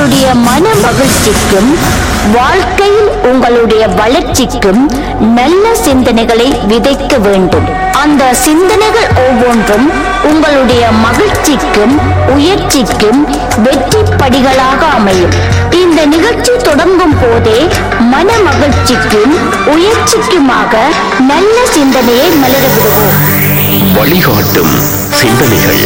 உங்களுடைய மன மகிழ்ச்சிக்கும் வாழ்க்கையில் உங்களுடைய வளர்ச்சிக்கும் நல்ல சிந்தனைகளை விதைக்க வேண்டும் அந்த சிந்தனைகள் ஒவ்வொன்றும் உங்களுடைய மகிழ்ச்சிக்கும் உயர்ச்சிக்கும் வெற்றி படிகளாக அமையும் இந்த நிகழ்ச்சி தொடங்கும் போதே மன மகிழ்ச்சிக்கும் உயர்ச்சிக்குமாக நல்ல சிந்தனையை மலர விடுவோம் வழிகாட்டும் சிந்தனைகள்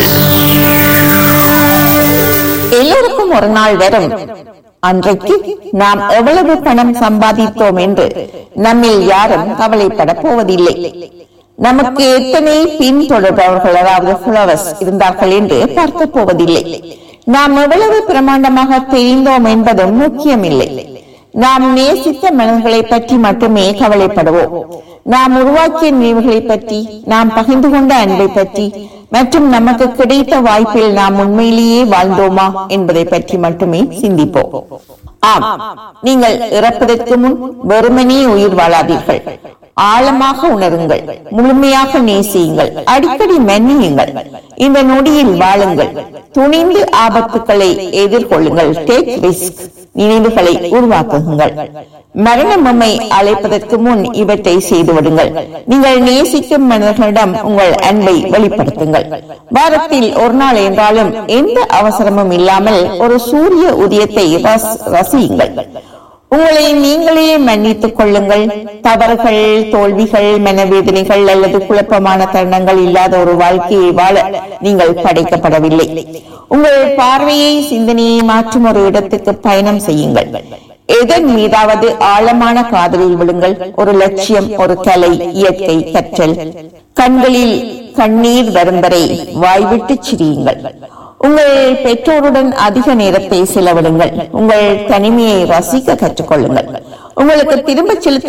எல்லோருக்கும் ஒரு நாள் வரும் அன்றைக்கு நாம் எவ்வளவு பணம் சம்பாதித்தோம் என்று நம்மில் யாரும் கவலைப்பட போவதில்லை நமக்கு எத்தனை பின்தொடர்பவர்கள் அதாவது ஃபாலோவர்ஸ் இருந்தார்கள் என்று பார்க்க போவதில்லை நாம் எவ்வளவு பிரமாண்டமாக தெரிந்தோம் என்பதும் முக்கியமில்லை நாம் நேசித்த மனிதர்களை பற்றி மட்டுமே கவலைப்படுவோம் நாம் உருவாக்கிய நினைவுகளை பற்றி நாம் பகிர்ந்து கொண்ட அன்பை பற்றி மற்றும் நமக்கு கிடைத்த வாய்ப்பில் நாம் உண்மையிலேயே வாழ்ந்தோமா என்பதை பற்றி மட்டுமே சிந்திப்போம் ஆம் நீங்கள் இறப்பதற்கு முன் வெறுமனே உயிர் வாழாதீர்கள் ஆழமாக உணருங்கள் முழுமையாக நேசியுங்கள் அடிக்கடி மன்னியுங்கள் இந்த நொடியில் வாழுங்கள் துணிந்து ஆபத்துக்களை எதிர்கொள்ளுங்கள் டேக் ரிஸ்க் நினைவுகளை உருவாக்குங்கள் மரணம் நம்மை அழைப்பதற்கு முன் இவற்றை செய்து விடுங்கள் நீங்கள் நேசிக்கும் மனிதர்களிடம் உங்கள் அன்பை வெளிப்படுத்துங்கள் வாரத்தில் ஒரு நாள் என்றாலும் எந்த அவசரமும் இல்லாமல் ஒரு சூரிய உதயத்தை ரஸ்- ரசியுங்கள் உங்களை நீங்களே மன்னித்துக் கொள்ளுங்கள் தவறுகள் தோல்விகள் மனவேதனைகள் அல்லது குழப்பமான தருணங்கள் இல்லாத ஒரு வாழ்க்கையை வாழ நீங்கள் படைக்கப்படவில்லை உங்கள் பார்வையை சிந்தனையை மாற்றும் ஒரு இடத்துக்கு பயணம் செய்யுங்கள் எதன் மீதாவது ஆழமான காதலில் விழுங்கள் ஒரு லட்சியம் ஒரு கலை இயற்கை கற்றல் கண்களில் கண்ணீர் வரும் வரை வாய்விட்டு சிரியுங்கள் உங்கள் பெற்றோருடன் அதிக நேரத்தை செலவிடுங்கள் உங்கள் தனிமையை ரசிக்க கற்றுக்கொள்ளுங்கள் உங்களுக்கு திரும்ப செலுத்த